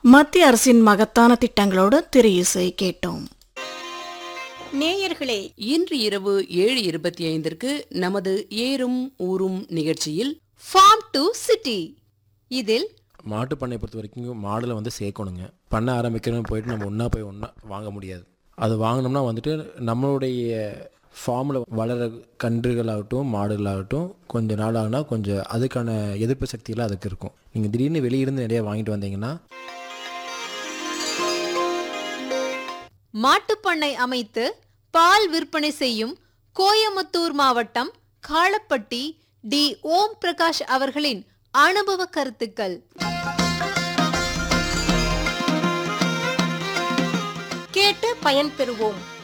மத்திய அரசின் மகத்தான திட்டங்களோடு திரு இசை கேட்டோம் நேயர்களே இன்று இரவு ஏழு இருபத்தி ஐந்திற்கு நமது ஏறும் ஊரும் நிகழ்ச்சியில் ஃபார்ம் டு சிட்டி இதில் மாட்டு பண்ணை பொறுத்த வரைக்கும் மாடில் வந்து சேர்க்கணுங்க பண்ண ஆரம்பிக்கிறோம் போயிட்டு நம்ம ஒன்றா போய் ஒன்றா வாங்க முடியாது அது வாங்கினோம்னா வந்துட்டு நம்மளுடைய ஃபார்மில் வளர கன்றுகளாகட்டும் மாடுகளாகட்டும் கொஞ்சம் நாள் ஆகுனா கொஞ்சம் அதுக்கான எதிர்ப்பு சக்தியெல்லாம் அதுக்கு இருக்கும் நீங்கள் திடீர்னு வெளியிருந்து நிறைய வாங்கிட்டு வந்தீங்கன்னா மாட்டுப்பண்ணை அமைத்து பால் விற்பனை செய்யும் கோயமுத்தூர் மாவட்டம் காளப்பட்டி டி ஓம் பிரகாஷ் அவர்களின் அனுபவ கருத்துக்கள் கேட்டு பயன்பெறுவோம்